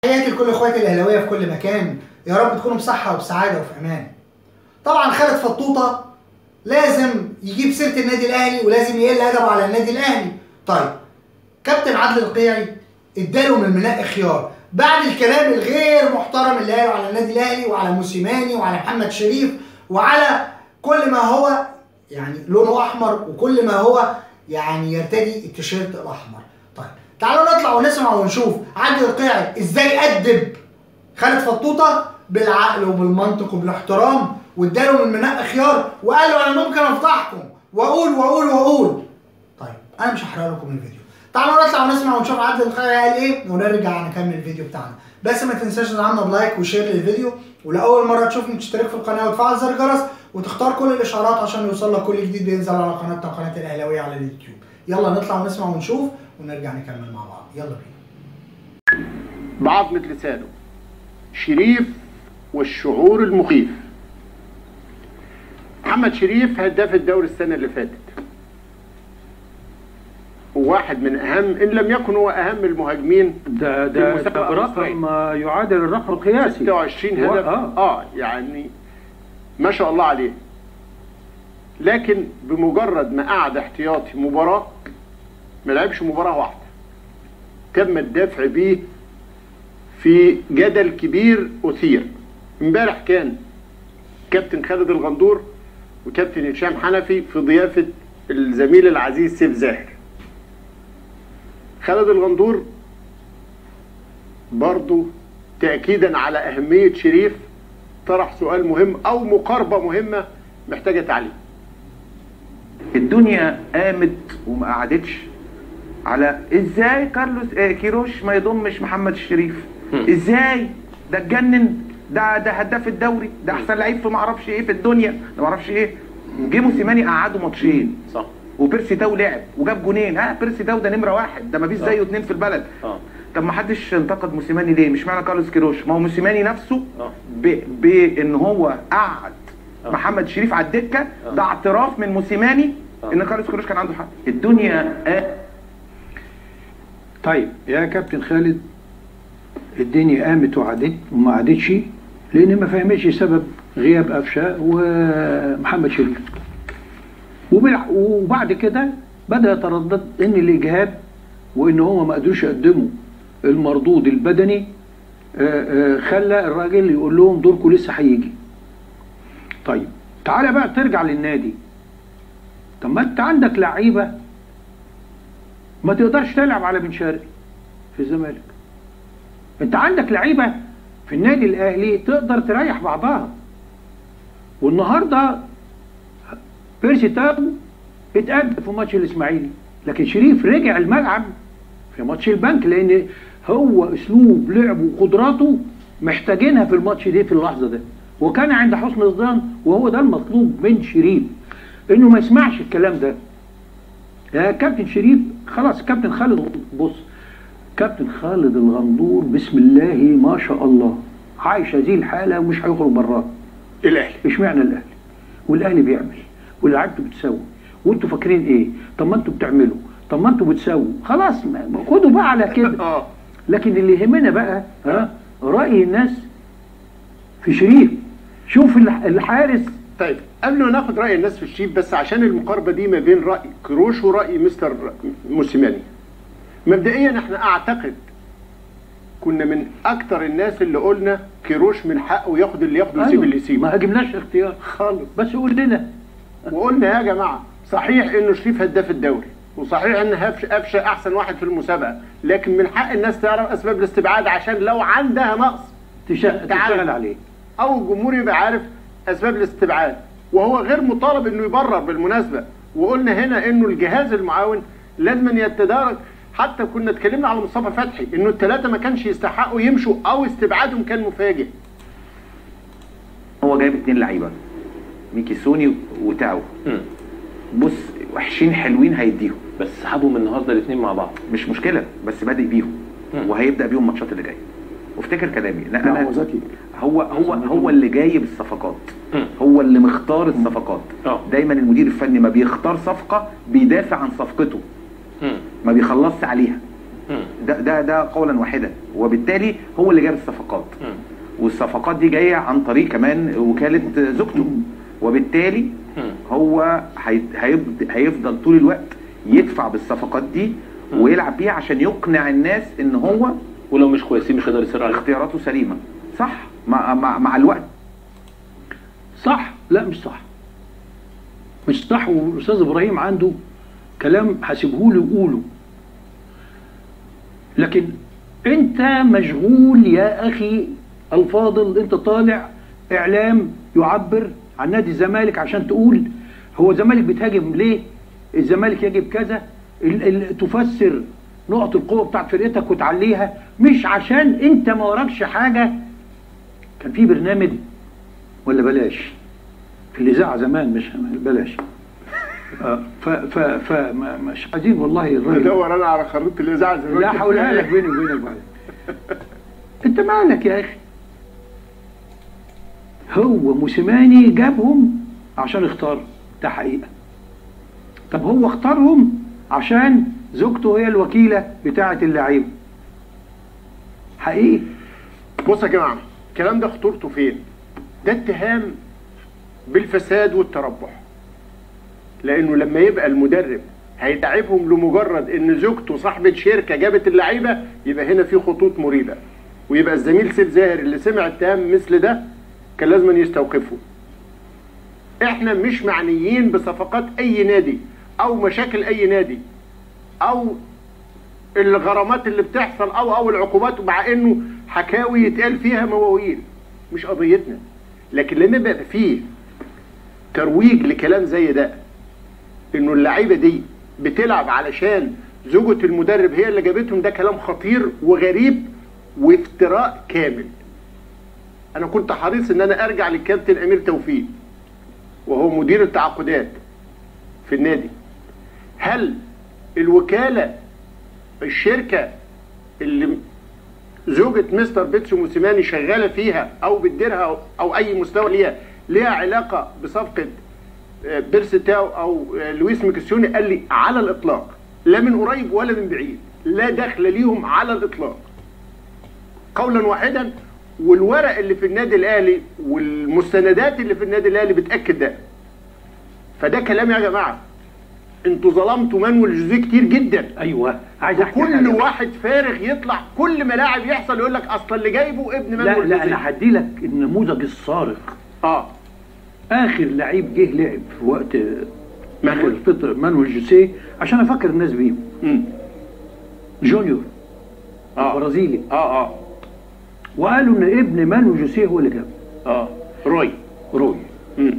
تحياتي لكل اخواتي الاهلاويه في كل مكان يا رب تكونوا بصحه وبسعاده وفي امان طبعا خالد فطوطه لازم يجيب سيره النادي الاهلي ولازم يقل ادبه على النادي الاهلي طيب كابتن عادل القيعي اداله من المناء خيار بعد الكلام الغير محترم اللي قاله على النادي الاهلي وعلى موسيماني وعلى محمد شريف وعلى كل ما هو يعني لونه احمر وكل ما هو يعني يرتدي التيشيرت الاحمر طيب تعالوا نطلع ونسمع ونشوف عادل القيعي ازاي ادب خالد فطوطه بالعقل وبالمنطق وبالاحترام واداله من مناء خيار وقال له انا ممكن افضحكم واقول واقول واقول طيب انا مش هحرق لكم الفيديو تعالوا نطلع ونسمع ونشوف عادل القيعي قال ايه ونرجع نكمل الفيديو بتاعنا بس ما تنساش تدعمنا بلايك وشير للفيديو ولاول مره تشوفني تشترك في القناه وتفعل زر الجرس وتختار كل الاشعارات عشان يوصل لك كل جديد بينزل على قناتنا وقناه الاهلاويه على اليوتيوب يلا نطلع ونسمع ونشوف ونرجع نكمل مع بعض يلا بينا بعظمة لسانه شريف والشعور المخيف محمد شريف هداف الدوري السنة اللي فاتت وواحد من أهم إن لم يكن هو أهم المهاجمين ده في ده المسابقة ده المصرية. رقم آه، يعادل الرقم القياسي 26 و- هدف آه. اه يعني ما شاء الله عليه لكن بمجرد ما قعد احتياطي مباراة ما لعبش مباراة واحدة تم الدفع بيه في جدل كبير أثير امبارح كان كابتن خالد الغندور وكابتن هشام حنفي في ضيافة الزميل العزيز سيف زاهر خالد الغندور برضو تأكيدا على أهمية شريف طرح سؤال مهم أو مقاربة مهمة محتاجة تعليم الدنيا قامت وما قعدتش على ازاي كارلوس آه، كيروش ما يضمش محمد الشريف ازاي ده اتجنن ده ده هداف الدوري ده احسن لعيب في ما اعرفش ايه في الدنيا ده ما اعرفش ايه جه موسيماني قعدوا ماتشين صح وبيرسي تاو لعب وجاب جونين ها بيرسي تاو ده نمره واحد ده ما فيش زيه اتنين في البلد اه طب ما حدش انتقد موسيماني ليه مش معنى كارلوس كيروش ما هو موسيماني نفسه اه ب- بان هو قعد آه. محمد شريف على الدكه آه. ده اعتراف من موسيماني آه. ان كارلوس كيروش كان عنده حق الدنيا آه طيب يا كابتن خالد الدنيا قامت وعدت وما عادتش لان ما فهمتش سبب غياب قفشه ومحمد شريف وبالع- وبعد كده بدا يتردد ان الاجهاد وان هو ما قدروش يقدموا المردود البدني آه، آه، خلى الراجل يقول لهم دوركم لسه هيجي طيب تعالى بقى ترجع للنادي طب ما انت عندك لعيبه ما تقدرش تلعب على بن شرقي في الزمالك انت عندك لعيبه في النادي الاهلي تقدر تريح بعضها والنهارده بيرسي تاو اتقدم في ماتش الاسماعيلي لكن شريف رجع الملعب في ماتش البنك لان هو اسلوب لعبه وقدراته محتاجينها في الماتش ده في اللحظه ده وكان عند حسن الظن وهو ده المطلوب من شريف انه ما يسمعش الكلام ده يا كابتن شريف خلاص كابتن خالد بص كابتن خالد الغندور بسم الله ما شاء الله عايش هذه الحاله ومش هيخرج براها الأهلي اشمعنى الاهلي والاهلي بيعمل واللعيبه بتسوي وانتوا فاكرين ايه طب ما انتوا بتعملوا طب ما انتوا بتسووا خلاص ما- ما خدوا بقى على كده اه لكن اللي يهمنا بقى ها راي الناس في شريف شوف الح- الحارس طيب قبل ما ناخد رأي الناس في الشيف بس عشان المقاربة دي ما بين رأي كروش ورأي مستر موسيماني مبدئيا احنا اعتقد كنا من اكتر الناس اللي قلنا كيروش من حقه ياخد اللي ياخده ويسيب اللي ما يسيبه هاجمناش اختيار خالص بس قول لنا وقلنا يا جماعه صحيح انه شريف هداف الدوري وصحيح ان هفش قفشه احسن واحد في المسابقه لكن من حق الناس تعرف اسباب الاستبعاد عشان لو عندها نقص تش- تعال. تشتغل عليه او الجمهور يبقى عارف اسباب الاستبعاد وهو غير مطالب انه يبرر بالمناسبه وقلنا هنا انه الجهاز المعاون لازم يتدارك حتى كنا اتكلمنا على مصطفى فتحي انه الثلاثه ما كانش يستحقوا يمشوا او استبعادهم كان مفاجئ هو جايب اتنين لعيبه ميكي سوني وتاو مم. بص وحشين حلوين هيديهم بس سحبهم النهارده الاثنين مع بعض مش مشكله بس بادئ بيهم مم. وهيبدا بيهم الماتشات اللي جايه وافتكر كلامي لا لا، انا هو ذكي. هو هو هو اللي جايب الصفقات مم. هو اللي مختار الصفقات اه. دايما المدير الفني ما بيختار صفقه بيدافع عن صفقته مم. ما بيخلصش عليها مم. ده ده ده قولا واحدا وبالتالي هو اللي جاب الصفقات مم. والصفقات دي جايه عن طريق كمان وكاله زوجته وبالتالي مم. هو هي- هيفض- هيفضل طول الوقت يدفع بالصفقات دي ويلعب بيها عشان يقنع الناس ان هو ولو مش كويسين مش هيقدر يصر عليهم اختياراته سليمه صح مع مع, مع الوقت صح لا مش صح مش صح والاستاذ ابراهيم عنده كلام هسيبه له يقوله لكن انت مشغول يا اخي الفاضل انت طالع اعلام يعبر عن نادي الزمالك عشان تقول هو الزمالك بيتهاجم ليه الزمالك يجب كذا ال- ال- تفسر نقط القوه بتاعت فرقتك وتعليها مش عشان انت ما وراكش حاجه كان في برنامج ولا بلاش في الاذاعه زمان مش بلاش آه، ف ف ف ما- مش عايزين والله الراجل بدور انا على خريطه الاذاعه زي ما لا كنت هقولها لك بتقول. بيني وبينك بعد انت مالك يا اخي هو موسيماني جابهم عشان اختار ده حقيقه طب هو اختارهم عشان زوجته هي الوكيله بتاعه اللعيبه حقيقي بص يا جماعه الكلام ده خطورته فين؟ ده اتهام بالفساد والتربح لانه لما يبقى المدرب هيتعبهم لمجرد ان زوجته صاحبه شركه جابت اللعيبه يبقى هنا في خطوط مريبه ويبقى الزميل سيف زاهر اللي سمع اتهام مثل ده كان لازم أن يستوقفه احنا مش معنيين بصفقات اي نادي او مشاكل اي نادي او الغرامات اللي بتحصل او او العقوبات مع انه حكاوي يتقال فيها مواويل مش قضيتنا لكن لما يبقى فيه ترويج لكلام زي ده انه اللعيبه دي بتلعب علشان زوجة المدرب هي اللي جابتهم ده كلام خطير وغريب وافتراء كامل انا كنت حريص ان انا ارجع للكابتن امير توفيق وهو مدير التعاقدات في النادي هل الوكاله الشركه اللي زوجة مستر بيتسو موسيماني شغالة فيها أو بتديرها أو أي مستوى ليها ليها علاقة بصفقة آه، بيرسي تاو أو آه، لويس ميكسيوني قال لي على الإطلاق لا من قريب ولا من بعيد لا دخل ليهم على الإطلاق قولا واحدا والورق اللي في النادي الأهلي والمستندات اللي في النادي الأهلي بتأكد ده فده كلام يا جماعة انتوا ظلمتوا مانويل جوزيه كتير جدا ايوه عايز احكي كل حاجة. واحد فارغ يطلع كل ما لاعب يحصل يقول لك اصل اللي جايبه ابن لا مانويل لا جوزيه. انا هدي لك النموذج الصارخ اه اخر لعيب جه لعب في وقت اخر مانويل. فتره مانويل جوسيه عشان افكر الناس بيه مم. جونيور اه برازيلي اه اه وقالوا ان ابن مانويل جوسيه هو اللي جابه اه روي روي مم.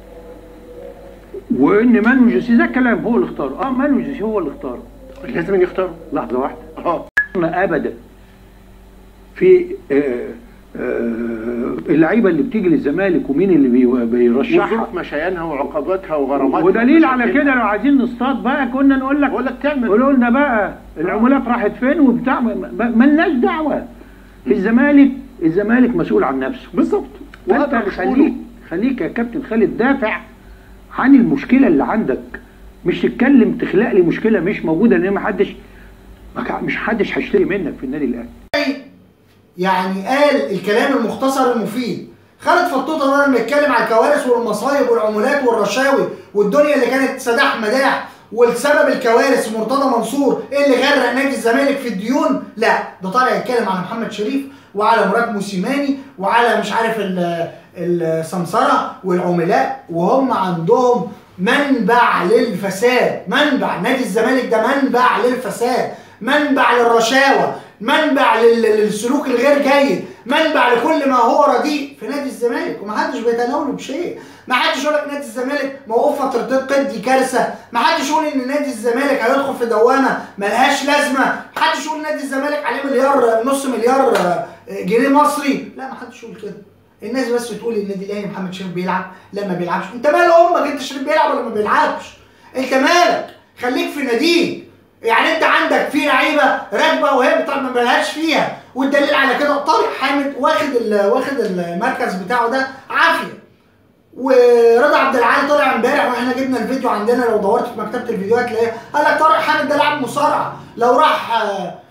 وان مانويل جوسيه ده كلام هو اللي اختاره اه مانويل جوسيه هو اللي اختاره لازم يختاروا لحظه واحده اه ما ابدا في آه، آه، اللعيبه اللي بتيجي للزمالك ومين اللي بي- بيرشحها وظروف مشيانها وعقوباتها وغراماتها ودليل على ومشاكلها. كده لو عايزين نصطاد بقى كنا نقول لك بقول لك تعمل قولوا لنا بقى العمولات راحت فين وبتاع ما- ما- ملناش دعوه الزمالك الزمالك مسؤول عن نفسه بالظبط فانت وهذا مش خليك قوله. خليك يا كابتن خالد دافع عن المشكله اللي عندك مش تتكلم تخلق لي مشكله مش موجوده لان ما حدش ما كا- مش حدش هيشتري منك في النادي الاهلي يعني قال الكلام المختصر المفيد خالد فطوطه ده لما يتكلم على الكوارث والمصايب والعمولات والرشاوي والدنيا اللي كانت سداح مداح والسبب الكوارث مرتضى منصور إيه اللي غرق نادي الزمالك في الديون لا ده طالع يتكلم على محمد شريف وعلى مراد موسيماني وعلى مش عارف ال- السمسره والعملاء وهم عندهم منبع للفساد منبع نادي الزمالك ده منبع للفساد منبع للرشاوى منبع لل- للسلوك الغير جيد منبع لكل ما هو رديء في نادي الزمالك ومحدش بيتناوله بشيء ما حدش يقول لك نادي الزمالك موقوف فترتين قيد دي كارثه ما حدش يقول ان نادي الزمالك هيدخل في دوامه ملهاش لازمه ما حدش يقول نادي الزمالك عليه مليار نص مليار آه، جنيه مصري لا ما حدش يقول كده الناس بس تقول النادي الاهلي محمد شريف بيلعب لا ما بيلعبش انت مال امك انت شريف بيلعب ولا ما بيلعبش انت مالك خليك في ناديك يعني انت عندك في لعيبه راكبه وهي بتاع ما بلهاش فيها والدليل على كده طارق حامد واخد ال- واخد المركز بتاعه ده عافيه ورضا عبد العال طلع امبارح واحنا جبنا الفيديو عندنا لو دورت في مكتبه الفيديوهات تلاقيه قال لك طارق حامد ده لاعب مصارعه لو راح آه،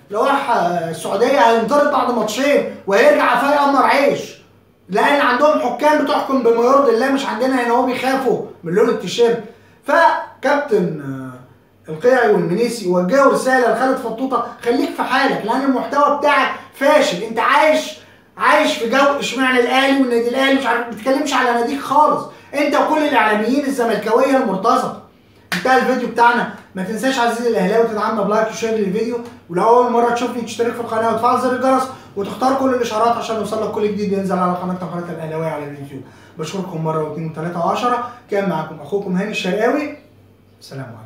لو راح آه، السعوديه هينطرد بعد ماتشين وهيرجع فايق امر عيش لان عندهم حكام بتحكم بما يرضي الله مش عندنا هنا هو بيخافوا من لون التيشيرت فكابتن آه، القيعي والمنيسي وجهوا رساله لخالد فطوطه خليك في حالك لان المحتوى بتاعك فاشل انت عايش عايش في جو اشمعنى الاهلي والنادي الاهلي مش عارف ما بتتكلمش على ناديك خالص انت وكل الاعلاميين الزملكاويه المرتزقه انتهى الفيديو بتاعنا ما تنساش عزيزي الاهلاوي تدعمنا بلايك وشير للفيديو ولو اول مره تشوفني تشترك في القناه وتفعل زر الجرس وتختار كل الاشعارات عشان يوصلك كل جديد بينزل على قناتنا قناه الاهلاويه على اليوتيوب بشكركم مره واثنين وثلاثه وعشره كان معاكم اخوكم هاني الشرقاوي سلام عليكم